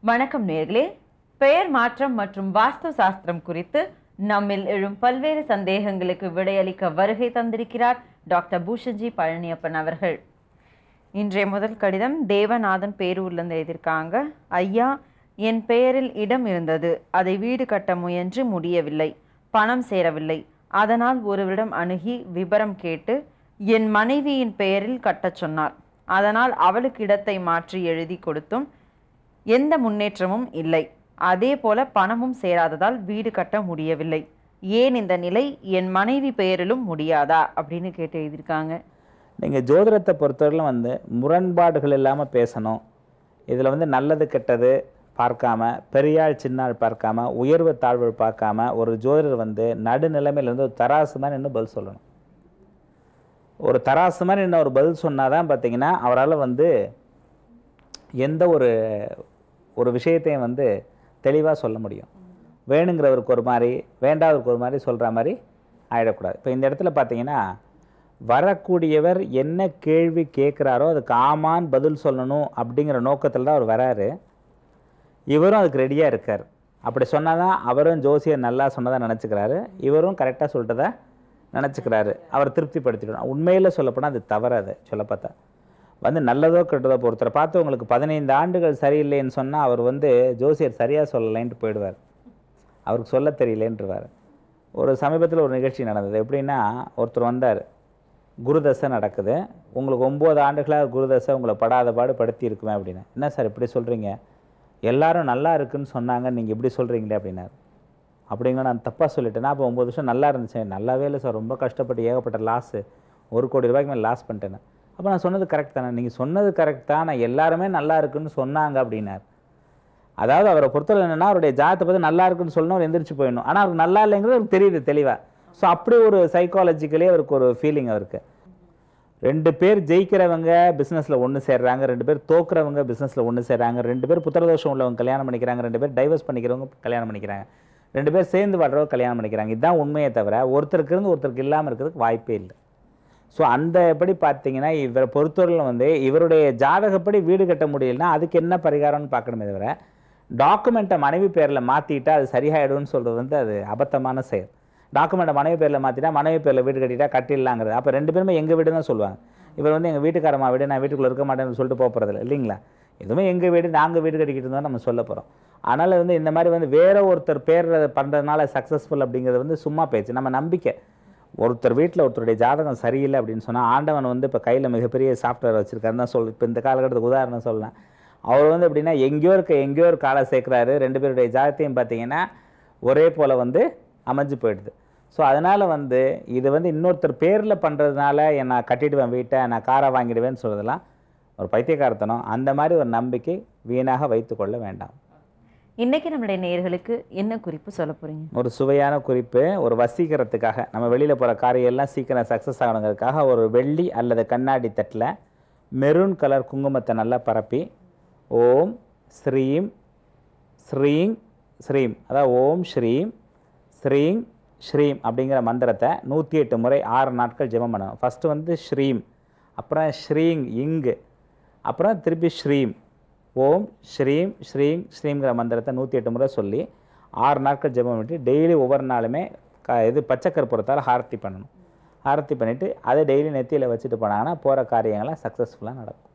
வணக்கம் நேர்களே பெயர் மாற்றம் மற்றும் வாஸ்து சாஸ்திரம் குறித்து நம்மில் எழும் பல்வேறு சந்தேகங்களுக்கு விடையளிக்க வருகை தந்திருக்கிறார் டாக்டர் பூஷன்ஜி பழனியப்பன் அவர்கள் இன்றைய முதல் கடிதம் தேவநாதன் பேரூர்லேருந்து எழுதியிருக்காங்க ஐயா என் பெயரில் இடம் இருந்தது அதை வீடு கட்ட முயன்று முடியவில்லை பணம் சேரவில்லை அதனால் ஒருவரிடம் அணுகி விபரம் கேட்டு என் மனைவியின் பெயரில் கட்டச் சொன்னார் அதனால் அவளுக்கு இடத்தை மாற்றி எழுதி கொடுத்தும் எந்த முன்னேற்றமும் இல்லை அதே போல பணமும் சேராததால் வீடு கட்ட முடியவில்லை ஏன் இந்த நிலை என் மனைவி பெயரிலும் முடியாதா அப்படின்னு கேட்டு எழுதியிருக்காங்க நீங்கள் ஜோதிடத்தை பொறுத்தவரையிலும் வந்து முரண்பாடுகள் இல்லாமல் பேசணும் இதில் வந்து நல்லது கெட்டது பார்க்காம பெரியாள் சின்னாள் பார்க்காம உயர்வு தாழ்வு பார்க்காம ஒரு ஜோதிடர் வந்து நடுநிலைமையில இருந்து ஒரு தராசு மாதிரி இன்னும் பதில் சொல்லணும் ஒரு தராசு மாதிரி இன்னும் ஒரு பதில் சொன்னால் தான் பார்த்தீங்கன்னா அவரால் வந்து எந்த ஒரு ஒரு விஷயத்தையும் வந்து தெளிவாக சொல்ல முடியும் வேணுங்கிறவருக்கு ஒரு மாதிரி வேண்டாதவருக்கு ஒரு மாதிரி சொல்கிற மாதிரி ஆயிடக்கூடாது இப்போ இந்த இடத்துல பார்த்தீங்கன்னா வரக்கூடியவர் என்ன கேள்வி கேட்குறாரோ அதுக்கு ஆமான்னு பதில் சொல்லணும் அப்படிங்கிற நோக்கத்தில் தான் அவர் வராரு இவரும் அதுக்கு ரெடியாக இருக்கார் அப்படி சொன்னால் தான் அவரும் ஜோசியர் நல்லா சொன்னதாக நினச்சிக்கிறாரு இவரும் கரெக்டாக சொல்லிட்டதா நினச்சிக்கிறாரு அவர் திருப்திப்படுத்திடணும் உண்மையில் சொல்லப்போனால் அது தவறாது சொல்ல பார்த்தா வந்து நல்லதோ கெட்டதோ பொறுத்தரை பார்த்து உங்களுக்கு பதினைந்து ஆண்டுகள் சரியில்லைன்னு சொன்னால் அவர் வந்து ஜோசியர் சரியாக சொல்லலைன்ட்டு போயிடுவார் அவருக்கு சொல்ல தெரியலேன்ட்டுருவார் ஒரு சமீபத்தில் ஒரு நிகழ்ச்சி நடந்தது எப்படின்னா ஒருத்தர் வந்தார் குருதசை நடக்குது உங்களுக்கு ஒம்பது ஆண்டுகளாக குருதசை உங்களை படாத பாடு படுத்தி இருக்குமே அப்படின்னு என்ன சார் இப்படி சொல்கிறீங்க எல்லாரும் நல்லா இருக்குன்னு சொன்னாங்க நீங்கள் இப்படி சொல்கிறீங்களே அப்படின்னாரு அப்படிங்க நான் தப்பாக சொல்லிட்டேன்னா அப்போ ஒம்பது வருஷம் நல்லா இருந்துச்சு நல்லாவே இல்லை சார் ரொம்ப கஷ்டப்பட்டு ஏகப்பட்ட லாஸு ஒரு கோடி ரூபாய்க்கு மேலே லாஸ் பண்ணிட்டேன் அப்போ நான் சொன்னது கரெக்ட் தானே நீங்கள் சொன்னது கரெக்ட் தான் நான் எல்லாருமே நல்லா இருக்குன்னு சொன்னாங்க அப்படின்னார் அதாவது அவரை பொறுத்தவரை என்னன்னா அவருடைய ஜாதத்தை பற்றி நல்லா இருக்குன்னு சொல்லணும் அவர் எந்திரிச்சு போயிடணும் ஆனால் அவருக்கு நல்லா இல்லைங்கிறது அவருக்கு தெரியுது தெளிவாக ஸோ அப்படி ஒரு சைக்காலஜிக்கலி அவருக்கு ஒரு ஃபீலிங் அவருக்கு ரெண்டு பேர் ஜெயிக்கிறவங்க பிஸ்னஸில் ஒன்று சேர்றாங்க ரெண்டு பேர் தோக்குறவங்க பிஸ்னஸில் ஒன்று சேர்றாங்க ரெண்டு பேர் புத்திரதோஷம் உள்ளவங்க கல்யாணம் பண்ணிக்கிறாங்க ரெண்டு பேர் டைவர்ஸ் பண்ணிக்கிறவங்க கல்யாணம் பண்ணிக்கிறாங்க ரெண்டு பேர் சேர்ந்து வாழ்றவங்க கல்யாணம் பண்ணிக்கிறாங்க இதுதான் உண்மையே தவிர ஒருத்தருக்கு இருந்து ஒருத்தருக்கு இல்லாமல் இருக்கிறதுக்கு வாய்ப்பே இல்லை ஸோ அந்த எப்படி பார்த்தீங்கன்னா இவரை பொறுத்தவரையில் வந்து இவருடைய ஜாதகப்படி வீடு கட்ட முடியலன்னா அதுக்கு என்ன பரிகாரம்னு பார்க்கணுமே தவிர டாக்குமெண்ட்டை மனைவி பேரில் மாற்றிட்டா அது சரியாயிடும்னு சொல்கிறது வந்து அது அபத்தமான செயல் டாக்குமெண்ட்டை மனைவி பேரில் மாற்றிட்டா மனைவி பேரில் வீடு கட்டிட்டா கட்டிடலாங்கிறது அப்போ ரெண்டு பேருமே எங்கள் வீடு தான் சொல்லுவாங்க இவர் வந்து எங்கள் வீட்டுக்காரமா வீடு நான் வீட்டுக்குள்ளே இருக்க மாட்டேன்னு சொல்லிட்டு போக போகிறதில்ல இல்லைங்களா எதுவுமே எங்கள் வீடு நாங்கள் வீடு கட்டிக்கிட்டு இருந்தோம் நம்ம சொல்ல போகிறோம் அதனால் வந்து இந்த மாதிரி வந்து வேற ஒருத்தர் பேர் பண்ணுறதுனால சக்ஸஸ்ஃபுல் அப்படிங்கிறது வந்து சும்மா பேச்சு நம்ம நம்பிக்கை ஒருத்தர் வீட்டில் ஒருத்தருடைய ஜாதகம் சரியில்லை அப்படின்னு சொன்னால் ஆண்டவன் வந்து இப்போ கையில் மிகப்பெரிய சாஃப்ட்வேர் வச்சுருக்காருன்னு தான் சொல் இப்போ இந்த காலகட்டத்துக்கு உதாரணம் சொல்லலாம் அவர் வந்து எப்படின்னா எங்கேயோ இருக்க எங்கேயோ ஒரு காலை சேர்க்குறாரு ரெண்டு பேருடைய ஜாதத்தையும் பார்த்தீங்கன்னா ஒரே போல் வந்து அமைஞ்சு போயிடுது ஸோ அதனால் வந்து இது வந்து இன்னொருத்தர் பேரில் பண்ணுறதுனால நான் கட்டிடுவேன் வீட்டை நான் காரை வாங்கிடுவேன்னு சொல்கிறதெல்லாம் ஒரு பைத்தியக்காரத்தனம் அந்த மாதிரி ஒரு நம்பிக்கை வீணாக வைத்துக்கொள்ள வேண்டாம் இன்னைக்கு நம்மளுடைய நேயர்களுக்கு என்ன குறிப்பு சொல்ல போறீங்க ஒரு சுவையான குறிப்பு ஒரு வசீகரத்துக்காக நம்ம வெளியில் போகிற காரியம் எல்லாம் சீக்கிரம் சக்ஸஸ் ஆகணுங்கிறதுக்காக ஒரு வெள்ளி அல்லது கண்ணாடி தட்டில் மெரூன் கலர் குங்குமத்தை நல்லா பரப்பி ஓம் ஸ்ரீம் ஸ்ரீங் ஸ்ரீம் அதாவது ஓம் ஸ்ரீம் ஸ்ரீங் ஸ்ரீம் அப்படிங்கிற மந்திரத்தை நூற்றி எட்டு முறை ஆறு நாட்கள் ஜெபம் பண்ணணும் ஃபஸ்ட்டு வந்து ஸ்ரீம் அப்புறம் ஸ்ரீங் இங்கு அப்புறம் திருப்பி ஸ்ரீம் ஓம் ஸ்ரீம் ஸ்ரீங் ஸ்ரீங்கிற மந்திரத்தை நூற்றி எட்டு முறை சொல்லி ஆறு நாட்கள் ஜெபம் பண்ணிட்டு டெய்லி ஒவ்வொரு நாளுமே க இது பச்சை கற்பூரத்தால் ஹாரத்தி பண்ணணும் ஆரத்தி பண்ணிவிட்டு அதை டெய்லி நெத்தியில் வச்சுட்டு போனாங்கன்னா போகிற காரியங்கள்லாம் சக்ஸஸ்ஃபுல்லாக நடக்கும்